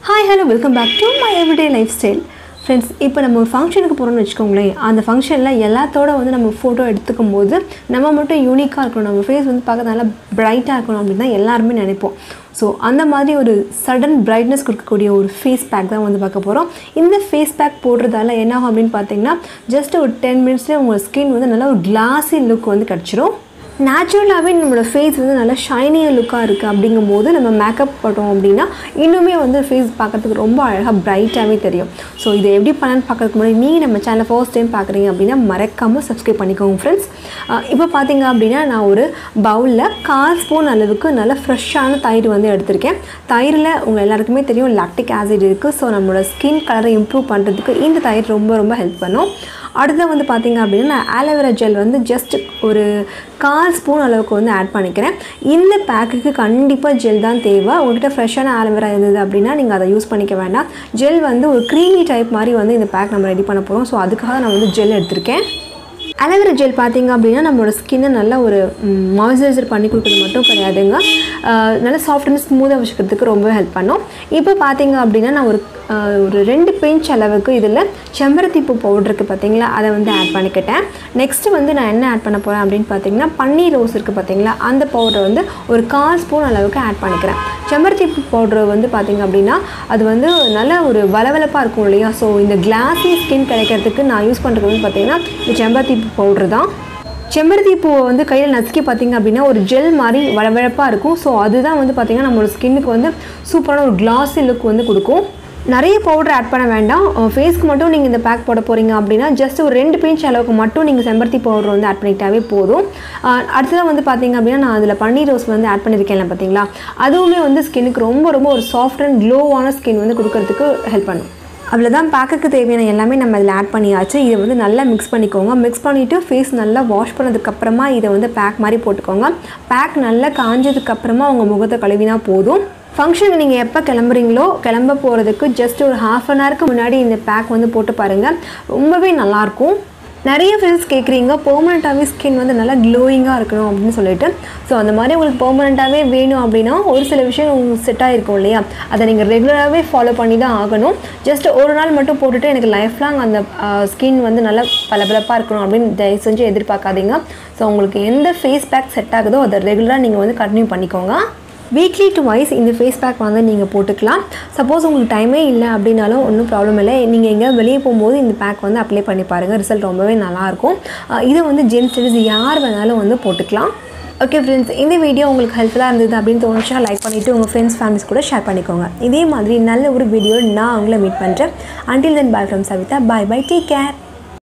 hi hello welcome back to my everyday lifestyle friends இப்போ நம்ம ஒரு ஃபங்க்ஷனுக்கு போகிறோம்னு வச்சுக்கோங்களேன் அந்த ஃபங்க்ஷனில் எல்லாத்தோட வந்து நம்ம ஃபோட்டோ எடுத்துக்கும் போது நம்ம மட்டும் யூனிக்காக இருக்கணும் நம்ம ஃபேஸ் வந்து பார்க்க நல்லா பிரைட்டாக இருக்கணும் அப்படின்னு தான் எல்லாருமே நினைப்போம் ஸோ அந்த மாதிரி ஒரு சடன் பிரைட்னஸ் கொடுக்கக்கூடிய ஒரு ஃபேஸ் பேக் தான் வந்து பார்க்க போகிறோம் இந்த ஃபேஸ் பேக் போடுறதால என்ன ஆகும் அப்படின்னு பார்த்தீங்கன்னா ஜஸ்ட் ஒரு டென் மினிட்ஸ்லேயே உங்கள் ஸ்கின் வந்து நல்லா ஒரு கிளாஸி லுக் வந்து கிடச்சிரும் நேச்சுரலாகவே நம்மளோட ஃபேஸ் வந்து நல்லா ஷைனியாக லுக்காக இருக்குது அப்படிங்கும்போது நம்ம மேக்கப் போட்டோம் அப்படின்னா இன்னுமே வந்து ஃபேஸ் பார்க்கறதுக்கு ரொம்ப அழகாக பிரைட்டாகவே தெரியும் ஸோ இதை எப்படி பண்ணலான்னு பார்க்கறதுக்கு முன்னாடி நீங்கள் நம்ம சேனலை ஃபர்ஸ்ட் டைம் பார்க்குறீங்க அப்படின்னா மறக்காமல் சப்ஸ்கிரைப் பண்ணிக்கோங்க ஃப்ரெண்ட்ஸ் இப்போ பார்த்தீங்க அப்படின்னா நான் ஒரு பவுலில் கால் ஸ்பூன் அளவுக்கு நல்ல ஃப்ரெஷ்ஷான தயிர் வந்து எடுத்திருக்கேன் தயிரில் உங்கள் எல்லாருக்குமே தெரியும் லாக்டிக் ஆசிட் இருக்குது ஸோ நம்மளோட ஸ்கின் கலரை இம்ப்ரூவ் பண்ணுறதுக்கு இந்த தயிர் ரொம்ப ரொம்ப ஹெல்ப் பண்ணும் அடுத்து வந்து பார்த்தீங்க அப்படின்னா நான் ஆலோவேரா ஜெல் வந்து ஜஸ்ட் ஒரு கால் ஸ்பூன் அளவுக்கு வந்து ஆட் பண்ணிக்கிறேன் இந்த பேக்குக்கு கண்டிப்பாக ஜெல் தான் தேவை உங்கள்கிட்ட ஃப்ரெஷ்ஷான ஆலோவேரா இருந்தது அப்படின்னா நீங்கள் அதை யூஸ் பண்ணிக்க வேண்டாம் ஜெல் வந்து ஒரு க்ரீமி டைப் மாதிரி வந்து இந்த பேக் நம்ம ரெடி பண்ண போகிறோம் ஸோ அதுக்காக நான் வந்து ஜெல் எடுத்திருக்கேன் அலோவேரா ஜெல் பார்த்தீங்க அப்படின்னா நம்மளோட ஸ்கின்னை நல்ல ஒரு மாய்ஸ்சரைசர் பண்ணி கொடுக்குறது மட்டும் கிடையாதுங்க அஹ் நல்ல சாஃப்ட் அண்ட் ஸ்மூத்தாக வச்சுக்கிறதுக்கு ரொம்ப ஹெல்ப் பண்ணும் இப்போ பார்த்தீங்க அப்படின்னா நான் ஒரு அஹ் ஒரு ரெண்டு பிஞ்ச் அளவுக்கு இதில் செம்பருத்தி பூ பவுடர் இருக்குது பார்த்தீங்களா அதை வந்து ஆட் பண்ணிக்கிட்டேன் நெக்ஸ்ட்டு வந்து நான் என்ன ஆட் பண்ண போகிறேன் அப்படின்னு பார்த்தீங்கன்னா பன்னீர் ரோஸ் இருக்குது பார்த்தீங்களா அந்த பவுடரை வந்து ஒரு கால் ஸ்பூன் அளவுக்கு ஆட் பண்ணிக்கிறேன் செம்பருத்தி பூ பவுடர் வந்து பார்த்தீங்க அப்படின்னா அது வந்து நல்ல ஒரு வளவளப்பாக இருக்கும் இல்லையா ஸோ இந்த கிளாஸி ஸ்கின் கிடைக்கிறதுக்கு நான் யூஸ் பண்ணுறது வந்து பார்த்தீங்கன்னா இந்த செம்பருத்தி பூ பவுடர் தான் செம்பருத்தி பூவை வந்து கையில் நசுக்கி பார்த்தீங்க அப்படின்னா ஒரு ஜெல் மாதிரி வளவழப்பாக இருக்கும் ஸோ அதுதான் வந்து பார்த்திங்கன்னா நம்மளோட ஸ்கின்னுக்கு வந்து சூப்பரான ஒரு கிளாஸி லுக் வந்து கொடுக்கும் நிறைய பவுடர் ஆட் பண்ண வேண்டாம் ஃபேஸ்க்கு மட்டும் நீங்கள் இந்த பேக் போட போகிறீங்க அப்படின்னா ஜஸ்ட் ஒரு ரெண்டு பிஞ்ச் அளவுக்கு மட்டும் நீங்கள் செம்பருத்தி பவுடர் வந்து ஆட் பண்ணிக்கிட்டாவே போதும் அடுத்ததாக வந்து பார்த்தீங்க அப்படின்னா நான் அதில் பன்னீர் ரோஸ் வந்து ஆட் பண்ணியிருக்கேன்ல பார்த்தீங்களா அதுவுமே வந்து ஸ்கின்னுக்கு ரொம்ப ரொம்ப ஒரு சாஃப்ட் அண்ட் க்ளோவான ஸ்கின் வந்து கொடுக்கறதுக்கு ஹெல்ப் பண்ணும் அவ்வளோதான் பேக்குக்கு தேவையான எல்லாமே நம்ம இதில் ஆட் பண்ணியாச்சு இதை வந்து நல்லா மிக்ஸ் பண்ணிக்கோங்க மிக்ஸ் பண்ணிவிட்டு ஃபேஸ் நல்லா வாஷ் பண்ணதுக்கப்புறமா இதை வந்து பேக் மாதிரி போட்டுக்கோங்க பேக் நல்லா காஞ்சதுக்கப்புறமா உங்கள் முகத்தை கழுவினா போதும் ஃபங்க்ஷனுக்கு நீங்கள் எப்போ கிளம்புறீங்களோ கிளம்ப போகிறதுக்கு ஜஸ்ட் ஒரு ஹாஃப் அன் ஹவருக்கு முன்னாடி இந்த பேக் வந்து போட்டு பாருங்கள் ரொம்பவே நல்லாயிருக்கும் நிறைய ஃப்ரெண்ட்ஸ் கேட்குறீங்க பெர்மனெண்ட்டாகவே ஸ்கின் வந்து நல்லா க்ளோயிங்காக இருக்கணும் அப்படின்னு சொல்லிட்டு ஸோ அந்த மாதிரி உங்களுக்கு பெர்மனெண்ட்டாகவே வேணும் அப்படின்னா ஒரு சில விஷயம் உங்களுக்கு செட் ஆகிருக்கும் இல்லையா அதை நீங்கள் ரெகுலராகவே ஃபாலோ பண்ணி தான் ஆகணும் ஜஸ்ட் ஒரு நாள் மட்டும் போட்டுட்டு எனக்கு லைஃப் லாங் அந்த ஸ்கின் வந்து நல்லா பளபளப்பாக இருக்கணும் அப்படின்னு தயவு செஞ்சு எதிர்பார்க்காதீங்க ஸோ உங்களுக்கு எந்த ஃபேஸ் பேக் செட் ஆகுதோ அதை ரெகுலராக நீங்கள் வந்து கண்டினியூ பண்ணிக்கோங்க வீக்லி டு வைஸ் இந்த ஃபேஸ் பேக் வந்து நீங்கள் போட்டுக்கலாம் சப்போஸ் உங்களுக்கு டைமே இல்லை அப்படின்னாலும் ஒன்றும் ப்ராப்ளம் இல்லை நீங்கள் எங்கேயா வெளியே போகும்போது இந்த பேக் வந்து அப்ளை பண்ணி பாருங்கள் ரிசல்ட் ரொம்பவே நல்லாயிருக்கும் இதை வந்து ஜென்ஸ் லேடிஸ் யார் வேணாலும் வந்து போட்டுக்கலாம் ஓகே ஃப்ரெண்ட்ஸ் இந்த வீடியோ உங்களுக்கு ஹெல்ப்ஃபுல்லாக இருந்தது அப்படின்னு தோணுச்சா லைக் பண்ணிவிட்டு உங்கள் ஃப்ரெண்ட்ஸ் ஃபேமிலிஸ் கூட ஷேர் பண்ணிக்கோங்க இதே மாதிரி நல்ல ஒரு வீடியோ நான் உங்களை மீட் பண்ணுறேன் until then bye from Savitha bye bye take care